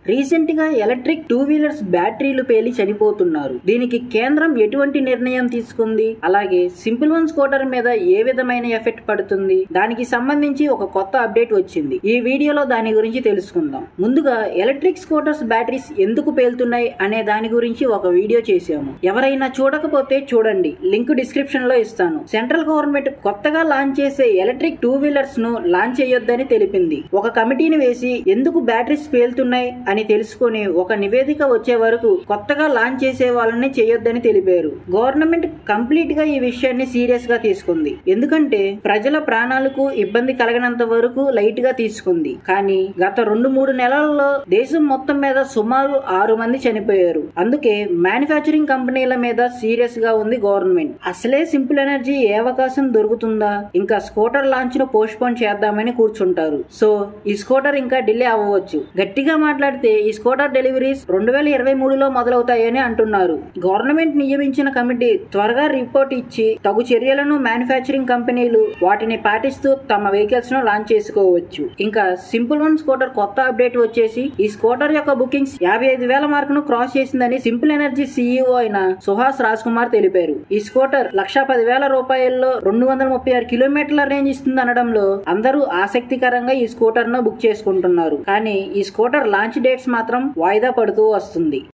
recent గా electric two wheelers బ్యాటరీలు పేలి చనిపోతున్నారు దీనికి కేంద్రం ఎటువంటి నిర్ణయం తీసుకుంది అలాగే సింపుల్ వన్ స్కూటర్ మీద ఏ విధమైన ఎఫెక్ట్ పడుతుంది దానికి సంబంధించి ఒక కొత్త అప్డేట్ వచ్చింది ఈ వీడియోలో దాని గురించి తెలుసుకుందాం ముందుగా ఎలక్ట్రిక్ స్కూటర్స్ బ్యాటరీస్ ఎందుకు పేలుతున్నాయి అనే దాని గురించి ఒక వీడియో చేశాము ఎవరైనా చూడకపోతే చూడండి లింక్ డిస్క్రిప్షన్ లో ఇస్తాను సెంట్రల్ గవర్నమెంట్ కొత్తగా లాంచ్ చేసే ఎలక్ట్రిక్ టూ వీలర్స్ ను లాంచ్ చేయొద్దని తెలిపింది ఒక కమిటీని వేసి ఎందుకు బ్యాటరీస్ పేలుతున్నాయి అని తెలుసుకొని ఒక నివేదిక వచ్చే వరకు కొత్తగా లాంచ్ చేసే వాళ్ళని చేయొద్దని తెలిపారు గవర్నమెంట్ కంప్లీట్ గా ఈ విషయాన్ని సీరియస్ గా తీసుకుంది ఎందుకంటే ప్రజల ప్రాణాలకు ఇబ్బంది కలగనంత వరకు లైట్ గా తీసుకుంది కానీ గత రెండు మూడు నెలల్లో దేశం మొత్తం మీద సుమారు ఆరు మంది చనిపోయారు అందుకే మ్యానుఫ్యాక్చరింగ్ కంపెనీల మీద సీరియస్ గా ఉంది గవర్నమెంట్ అసలే సింపుల్ ఎనర్జీ ఏ అవకాశం దొరుకుతుందా ఇంకా స్కూటర్ లాంచ్ ను పోస్ట్ పోన్ చేద్దామని కూర్చుంటారు సో ఈ స్కూటర్ ఇంకా డిలే అవ్వవచ్చు గట్టిగా మాట్లాడితే ఈ స్కూటర్ డెలివరీస్ రెండు వేల ఇరవై మూడులో మొదలవుతాయని అంటున్నారు గవర్నమెంట్ నియమించిన కమిటీ త్వరగా రిపోర్ట్ ఇచ్చి తగు చర్యలను మ్యానుఫ్యాక్చరింగ్ కంపెనీలు వాటిని పాటిస్తూ తమ వెహికల్స్ ను లాంచ్ చేసుకోవచ్చు ఇంకా సింపుల్ వన్ స్కూటర్ కొత్త అప్డేట్ వచ్చేసి ఈ స్కూటర్ యొక్క బుకింగ్స్ యాభై ఐదు వేల మార్క్ ను క్రాస్ చేసిందని సింపుల్ ఎనర్జీ సీఈఓ అయిన సుహాస్ రాజ్ కుమార్ తెలిపారు ఈ స్కూటర్ లక్షా పది వేల రూపాయల్లో రెండు వందల ముప్పై ఆరు కిలోమీటర్ల రేంజ్ ఇస్తుంది అనడంలో అందరూ ఆసక్తికరంగా ఈ స్కూటర్ ను బుక్ చేసుకుంటున్నారు కానీ ఈ స్కూటర్ లాంచ్ డేట్స్ మాత్రం వాయిదా పడుతూ వస్తుంది